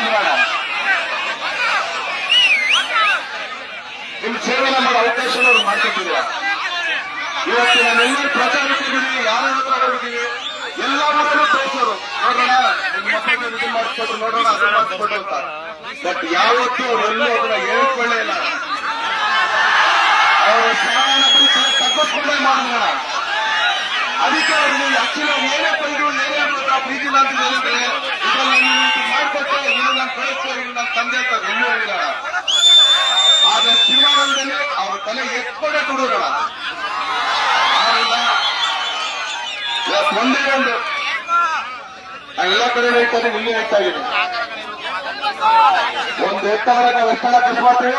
ಮಾಡೋಣ ನಿಮ್ ಸೇವೆನ ಮಾಡೋ ಅವಕಾಶ ಅವ್ರು ಮಾಡ್ಕೊಟ್ಟಿಲ್ಲ ಇವತ್ತು ನಾನೆಲ್ಲರೂ ಪ್ರಚಾರಕ್ಕಿದ್ದೀವಿ ಯಾರ ಹತ್ರ ಹೋಗಿದ್ದೀವಿ ಎಲ್ಲ ಮಕ್ಕಳು ತೋರಿಸೋರು ನೋಡೋಣ ನಿಮ್ಮ ಮಕ್ಕಳಿಗೆ ಇದು ಮಾಡಿಸ್ಕೊಟ್ರು ನೋಡೋಣ ಅದು ಮಾಡಿಸ್ಕೊಟ್ರು ಅಂತ ಬಟ್ ಯಾವತ್ತೂ ಅವರೆಲ್ಲೂ ಅದನ್ನ ಹೇಳ್ಕೊಳ್ಳೇ ಇಲ್ಲ ಅವರು ಸಮಾನ ಪರಿಸರ ತಗ್ಗಿಸ್ಕೊಂಡೇ ಮಾಡೋಣ ಅದಕ್ಕೆ ಅವ್ರಿಗೆ ಆಕ್ಚುಲಿ ಅವ್ರು ಏನೇ ಬೈದ್ರು ಏನೇ ಮಾತ್ರ ಪ್ರೀತಿ ಅಂತ ಹೇಳಿದ್ರೆ ಇದನ್ನ ನೀವು ಮಾಡ್ಕೊಟ್ಟೆ ಇದು ನಾನು ಕಳಿಸ್ತೇ ಇದು ನನ್ನ ತಂದೆ ಅಂತ ಎಲ್ಲೂ ಹೇಳಿಲ್ಲ ಆದ್ರೆ ಸಿನಿಮಾದಲ್ಲಿ ಅವ್ರ ತಲೆ ಎತ್ಕೊಂಡೇ ಕೊಡೋಣ ಇವತ್ತು ಒಂದೇ ಒಂದು ನಾನು ಎಲ್ಲ ಕಡೆ ಹೇಳ್ತಾ ಇದ್ದೀನಿ ಇಲ್ಲಿ ಹೇಳ್ತಾ ಇದ್ದೀನಿ ಒಂದು ಎತ್ತವರ ನಾವು ಎಷ್ಟೆಲ್ಲ ಖರ್ಚು ಮಾಡ್ತೇವೆ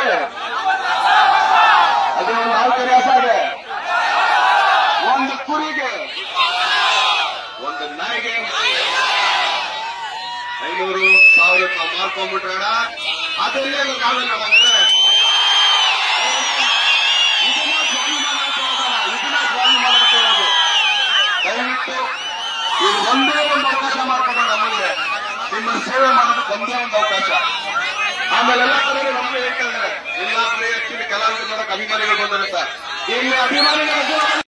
ಅದು ಒಂದು ನಾಲ್ಕು ಇದೆ ಒಂದು ಕುರಿಗೆ ಒಂದು ನಾಯಿಗೆ ಐನೂರು ಸಾವಿರ ನಾವು ಮಾರ್ಕೊಂಡ್ಬಿಟ್ರಣ ಅದರಲ್ಲೇ ನಾವೆಲ್ಲ ಅಂದ್ರೆ ಇದನ್ನ ಸ್ವಾಭಿಮಾನ ಅಂತ ಹೋಗಲ್ಲ ಇದನ್ನ ಸ್ವಾಭಿಮಾನ ಅಂತ ಹೇಳೋದು ದಯವಿಟ್ಟು ಇದು ಒಂದೇ ಒಂದು ಅವಕಾಶ ಮಾಡ್ಕೊಡೋಣ ನಮಗೆ ನಿಮ್ಮ ಸೇವೆ ಮಾಡೋದಕ್ಕೆ ಒಂದೇ ಒಂದು ಅವಕಾಶ ಆಮೇಲೆ ಎಲ್ಲ ಕಡೆ ನಮಗೆ ಹೇಳ್ತಾ ಇದ್ದಾರೆ ಎಲ್ಲ ಕಡೆ ಆಕ್ಚುಲಿ ಕಲಾವಿದರು ನೋಡಕ್ ಅಭಿಮಾನಿಗಳು ಬಂದಿರುತ್ತೆ ಇಲ್ಲಿ ಅಭಿಮಾನಿಗಳ